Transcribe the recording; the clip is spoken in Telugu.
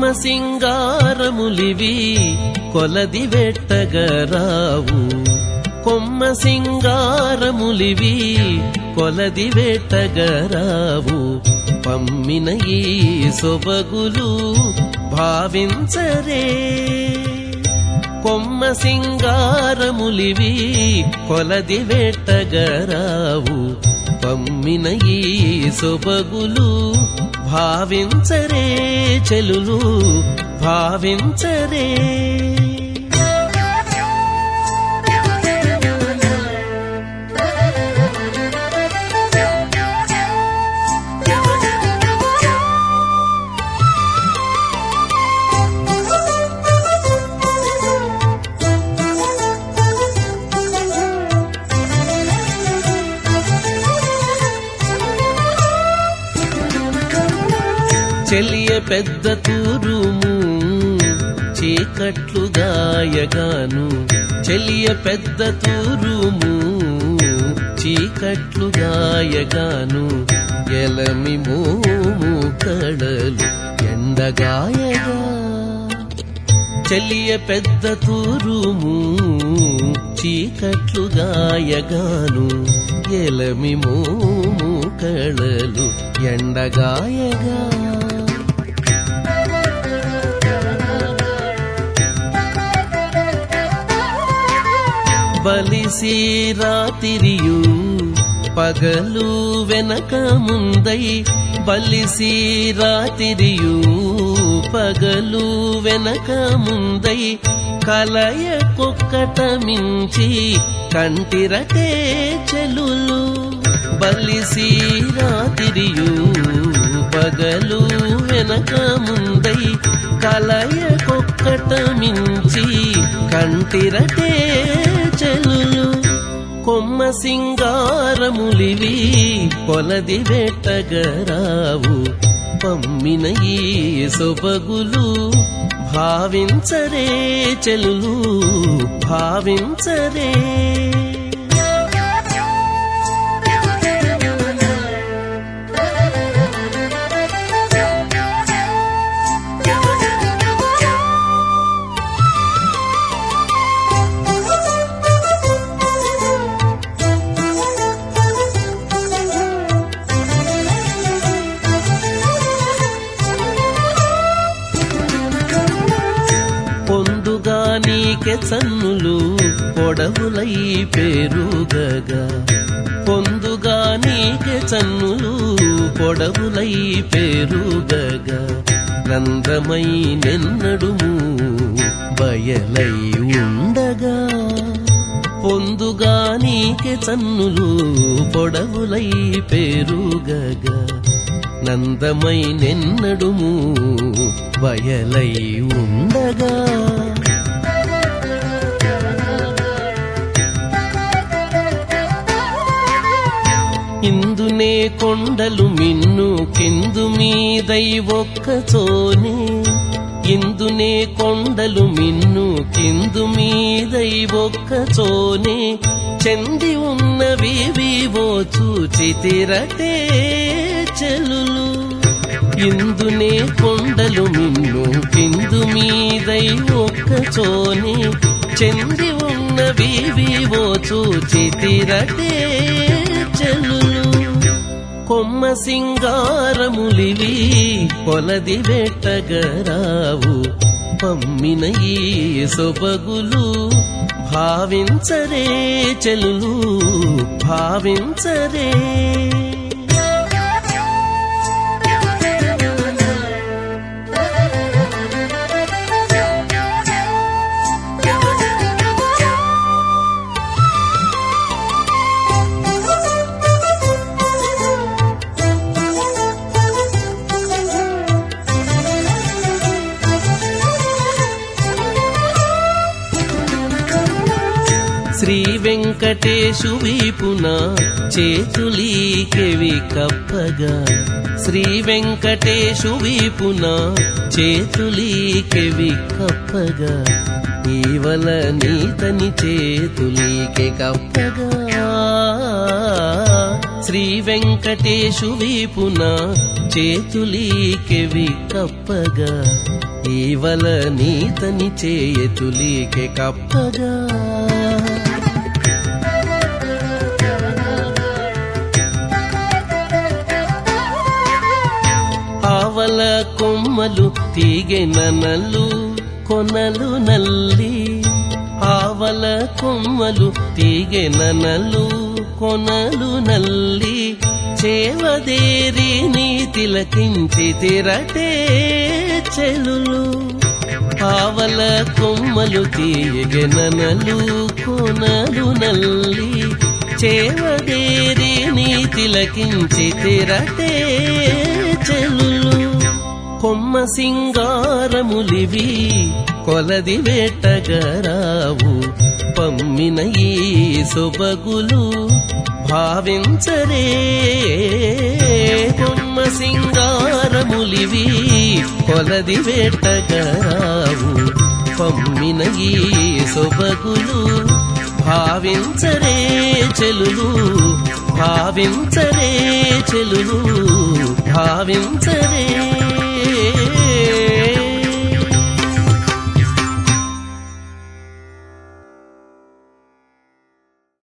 సింగారములివి కొలది వెట్టగరావు కొమ్మ సింగారములివి కొలది వెట్టగరావు పమ్మిన ఈ సొబగులు భావించరే కొమ్మ సింగారములివి కొలది వెట్టగరావు పమ్మిన ఈ సొబగులు భావించరే చెలులు భావించరే చెలియ పెద్ద తూరుము చీకట్లు గాయగాను చెలియ పెద్ద తూరుము చీకట్లు గాయగాను ఎలమి మోము కడలు ఎండగాయగా చెలియ పెద్ద తూరుము చీకట్లు గాయగాను ఎలమి మోము కళలు ఎండగాయగా బలిసి రాతిరియు పగలు వెనక ముందై బలిసి రాతిరియు పగలు వెనక ముందై కలయ కుక్కట మించి కంటిరటే చెలులు బలిసి రాతిరియు పగలు వెనక ముందై కలయ కుక్కట మించి కంటిరటే చెలులు కొమ్మ సింగారములివి కొలది వెట్టగరావు పమ్మిన ఈ సొబగులు భావించరే చెలులు భావించరే పొందుగా నీకె చన్నులు పొడవులై పేరుగగా పొందుగా నీకె చన్నులు పొడవులై పేరుగగా నందమై నిన్నడుము బయలై ఉండగా పొందుగా నీకె చన్నులు పొడవులై పేరుగగా నందమై నిన్నడుము వయలై ఉండగా ఇందునే కొండలు మిన్ను కిందు మీదై ఒక్కచోనే ఇందునే కొండలు మిన్ను కిందు మీదై ఒక్కచోనే చెంది ఉన్నవి వివో చూచితిరటే చెలులు ఇందునే కొండలు మిన్ను కిందు మీదై ఒక్కచోనే చెంది ఉన్నవి వివో చూచితిరటే చెలులు కొమ్మ సింగారములివి కొలది వెట్టగరావు పమ్మిన ఈ సొబగులు భావించరే చెలులు భావించరే శ్రీ వెంకటేశు వీపున చేతులీకెవి కప్పగా శ్రీ వెంకటేశు వీపున చేతులీకెవి కప్పగా ఈవల నీతని చేతులీకె కప్పగా శ్రీ వెంకటేశు వీపున చేతులీకెవి కప్పగా ఈవల నీతని చేయచులీకే కప్పగా ఆవల కొమ్మలు తీగెననలు కొనలు నల్లి ఆవల కొమ్మలు తీగెననలు కొనలు నల్లి చేవదేరి నీ తిలకించి తిరటే చెలులు ఆవల కొమ్మలు తీయగెననలు కొనలు నల్లి చేవదేరి నీ తిలకించి తిరటే చెలులు కొమ్మ సింగారములివి కొలది వేటగరావు పమ్మిన ఈ సొబగులు భావించరే కొమ్మ సింగారములివి కొలది వేటగరావు పమ్మిన ఈ సొబగులు భావించరే చెలులు భావించరే చెలులు భావించరే